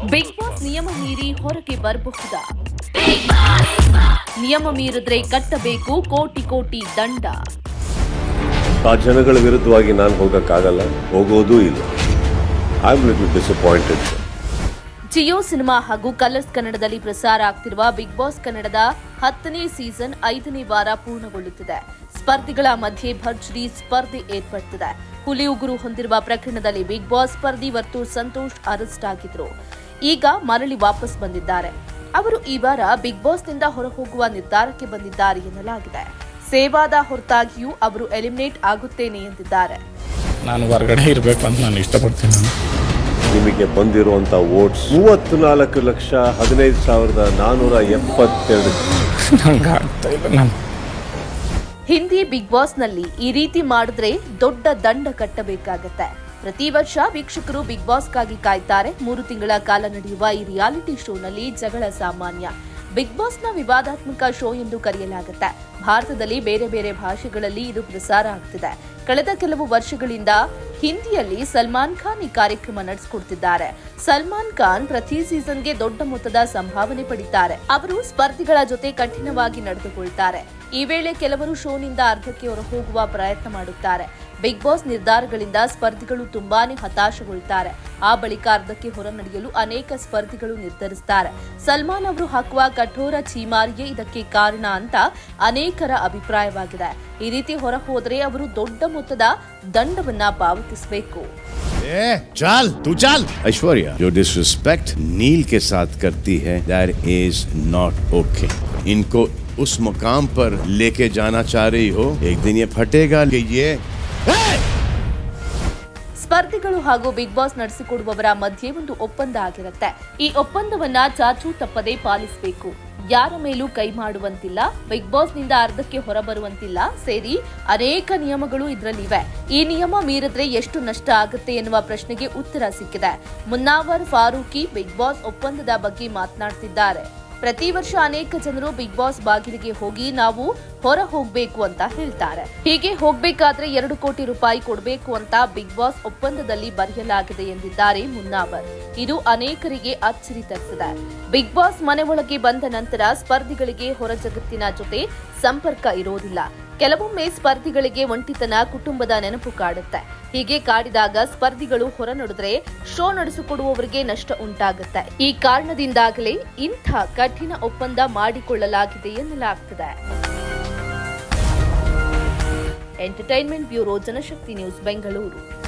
big boss ನಿಯಮ ಮೀರಿ ಹೊರಗೆ ಬರಬಹುದಾ ನಿಯಮ ಮೀರಿದ್ರೆ ಕಟ್ಟಬೇಕು ಕೋಟಿ ಕೋಟಿ ದಂಡ ಆ ಜನಗಳ ವಿರುದ್ಧವಾಗಿ ನಾನು ಹೋಗಕ್ಕಾಗಲ್ಲ ಹೋಗೋದೂ ಇಲ್ಲ I am little disappointed Jio cinema ಹಾಗೂ ಕಲರ್ಸ್ ಕನ್ನಡದಲ್ಲಿ ಪ್ರಸಾರ ಆಗ್ತಿರುವ ಬಿಗ್ ಬಾಸ್ ಕನ್ನಡದ ಹತ್ತನೇ ಸೀಸನ್ ಐದನೇ ವಾರ ಪೂರ್ಣಗೊಳ್ಳುತ್ತಿದೆ ಸ್ಪರ್ಧಿಗಳ ಮಧ್ಯೆ ಭರ್ಜರಿ ಸ್ಪರ್ಧೆ ಏರ್ಪಡುತ್ತಿದೆ ಹುಲಿ ಉಗುರು ಹೊಂದಿರುವ ಪ್ರಕರಣದಲ್ಲಿ ಬಿಗ್ ಬಾಸ್ ಸ್ಪರ್ಧಿ ವರ್ತೂರ್ ಸಂತೋಷ್ ಅರೆಸ್ಟ್ ಆಗಿದ್ರು ಈಗ ಮರಳಿ ವಾಪಸ್ ಬಂದಿದ್ದಾರೆ ಅವರು ಈ ವಾರ ಬಿಗ್ ಬಾಸ್ನಿಂದ ಹೊರಹೋಗುವ ನಿರ್ಧಾರಕ್ಕೆ ಬಂದಿದ್ದಾರೆ ಎನ್ನಲಾಗಿದೆ ಸೇವಾದ ಹೊರತಾಗಿಯೂ ಅವರು ಎಲಿಮಿನೇಟ್ ಆಗುತ್ತೇನೆ ಎಂದಿದ್ದಾರೆ ನಾನು ಹೊರಗಡೆ ಇರಬೇಕು ಅಂತ ನಾನು ಇಷ್ಟಪಡ್ತೀನಿ ನಾನು ನಿಮಗೆ ಬಂದಿರುವಂತ ವೋಟ್ಸ್ ಮೂವತ್ನಾಲ್ಕು ಲಕ್ಷ ಹದಿನೈದು ಸಾವಿರದ ನಾನೂರ ಎಪ್ಪತ್ತೆರಡು ನಂಗೆ ಆಗ್ತಾ ಇಲ್ಲ ನಾನು ಹಿಂದಿ ಬಿಗ್ ಬಾಸ್ನಲ್ಲಿ ಈ ರೀತಿ ಮಾಡಿದ್ರೆ ದೊಡ್ಡ ದಂಡ ಕಟ್ಟಬೇಕಾಗತ್ತೆ ಪ್ರತಿ ವರ್ಷ ವೀಕ್ಷಕರು ಬಿಗ್ ಬಾಸ್ಗಾಗಿ ಕಾಯ್ತಾರೆ ಮೂರು ತಿಂಗಳ ಕಾಲ ನಡೆಯುವ ಈ ರಿಯಾಲಿಟಿ ಶೋನಲ್ಲಿ ಜಗಳ ಸಾಮಾನ್ಯ ಬಿಗ್ ಬಾಸ್ನ ವಿವಾದಾತ್ಮಕ ಶೋ ಎಂದು ಕರೆಯಲಾಗುತ್ತೆ ಭಾರತದಲ್ಲಿ ಬೇರೆ ಬೇರೆ ಭಾಷೆಗಳಲ್ಲಿ ಇದು ಪ್ರಸಾರ ಆಗ್ತಿದೆ ಕಳೆದ ಕೆಲವು ವರ್ಷಗಳಿಂದ ಹಿಂದಿಯಲ್ಲಿ ಸಲ್ಮಾನ್ ಖಾನ್ ಈ ಕಾರ್ಯಕ್ರಮ ನಡೆಸಿಕೊಡ್ತಿದ್ದಾರೆ ಸಲ್ಮಾನ್ ಖಾನ್ ಪ್ರತಿ ಸೀಸನ್ಗೆ ದೊಡ್ಡ ಮೊತ್ತದ ಸಂಭಾವನೆ ಪಡಿತಾರೆ ಅವರು ಸ್ಪರ್ಧಿಗಳ ಜೊತೆ ಕಠಿಣವಾಗಿ ನಡೆದುಕೊಳ್ತಾರೆ ಈ ವೇಳೆ ಕೆಲವರು ಶೋನಿಂದ ಅರ್ಧಕ್ಕೆ ಹೊರಹೋಗುವ ಪ್ರಯತ್ನ ಮಾಡುತ್ತಾರೆ ಬಿಗ್ ಬಾಸ್ ನಿರ್ಧಾರಗಳಿಂದ ಸ್ಪರ್ಧಿಗಳು ತುಂಬಾನೇ ಹತಾಶಗೊಳ್ತಾರೆ ಆ ಬಳಿಕ ಅರ್ಧಕ್ಕೆ ಹೊರ ನಡೆಯಲು ಅನೇಕ ಸ್ಪರ್ಧಿಗಳು ನಿರ್ಧರಿಸುತ್ತಾರೆ ಸಲ್ಮಾನ್ ಅವರು ಹಾಕುವ ಕಠೋರ ಚೀಮಾರಿಯೇ ಇದಕ್ಕೆ ಕಾರಣ ಅಂತ ಅನೇಕರ ಅಭಿಪ್ರಾಯವಾಗಿದೆ ಈ ರೀತಿ ಹೊರ ಹೋದರೆ ಅವರು ದೊಡ್ಡ ಮೊತ್ತದ ದಂಡವನ್ನ ಪಾವತಿಸಬೇಕು ए, चल तू चल ऐश्वर्या जो डिसरिस्पेक्ट नील के साथ करती है दैट इज नॉट ओके इनको उस मुकाम पर लेके जाना चाह रही हो एक दिन ये फटेगा कि ये ಸ್ಪರ್ಧಿಗಳು ಹಾಗೂ ಬಿಗ್ ಬಾಸ್ ನಡೆಸಿಕೊಡುವವರ ಮಧ್ಯೆ ಒಂದು ಒಪ್ಪಂದ ಆಗಿರುತ್ತೆ ಈ ಒಪ್ಪಂದವನ್ನ ಚಾಚು ತಪ್ಪದೆ ಪಾಲಿಸಬೇಕು ಯಾರ ಮೇಲೂ ಕೈ ಮಾಡುವಂತಿಲ್ಲ ಬಿಗ್ ಬಾಸ್ನಿಂದ ಅರ್ಧಕ್ಕೆ ಹೊರಬರುವಂತಿಲ್ಲ ಸೇರಿ ಅನೇಕ ನಿಯಮಗಳು ಇದರಲ್ಲಿವೆ ಈ ನಿಯಮ ಮೀರಿದ್ರೆ ಎಷ್ಟು ನಷ್ಟ ಆಗುತ್ತೆ ಎನ್ನುವ ಪ್ರಶ್ನೆಗೆ ಉತ್ತರ ಸಿಕ್ಕಿದೆ ಮುನ್ನಾವರ್ ಫಾರೂಕಿ ಬಿಗ್ ಬಾಸ್ ಒಪ್ಪಂದದ ಬಗ್ಗೆ ಮಾತನಾಡ್ತಿದ್ದಾರೆ ಪ್ರತಿ ವರ್ಷ ಅನೇಕ ಜನರು ಬಿಗ್ ಬಾಸ್ ಬಾಗಿಲಿಗೆ ಹೋಗಿ ನಾವು ಹೊರ ಹೋಗ್ಬೇಕು ಅಂತ ಹೇಳ್ತಾರೆ ಹೀಗೆ ಹೋಗ್ಬೇಕಾದ್ರೆ ಎರಡು ಕೋಟಿ ರೂಪಾಯಿ ಕೊಡಬೇಕು ಅಂತ ಬಿಗ್ ಬಾಸ್ ಒಪ್ಪಂದದಲ್ಲಿ ಬರೆಯಲಾಗಿದೆ ಎಂದಿದ್ದಾರೆ ಮುನ್ನಾವರ್ ಇದು ಅನೇಕರಿಗೆ ಅಚ್ಚರಿ ತರಿಸಿದೆ ಬಿಗ್ ಬಾಸ್ ಮನೆ ಒಳಗೆ ಬಂದ ನಂತರ ಸ್ಪರ್ಧಿಗಳಿಗೆ ಹೊರ ಜಗತ್ತಿನ ಜೊತೆ ಸಂಪರ್ಕ ಇರೋದಿಲ್ಲ ಕೆಲವೊಮ್ಮೆ ಸ್ಪರ್ಧಿಗಳಿಗೆ ಒಂಟಿತನ ಕುಟುಂಬದ ನೆನಪು ಕಾಡುತ್ತೆ ಹೀಗೆ ಕಾಡಿದಾಗ ಸ್ಪರ್ಧಿಗಳು ಹೊರ ನಡೆದ್ರೆ ಶೋ ನಡೆಸಿಕೊಡುವವರಿಗೆ ನಷ್ಟ ಉಂಟಾಗುತ್ತೆ ಈ ಕಾರಣದಿಂದಾಗಲೇ ಇಂಥ ಕಠಿಣ ಒಪ್ಪಂದ ಮಾಡಿಕೊಳ್ಳಲಾಗಿದೆ ಎನ್ನಲಾಗ್ತಿದೆ entertainment bureau Janashakti news Bengaluru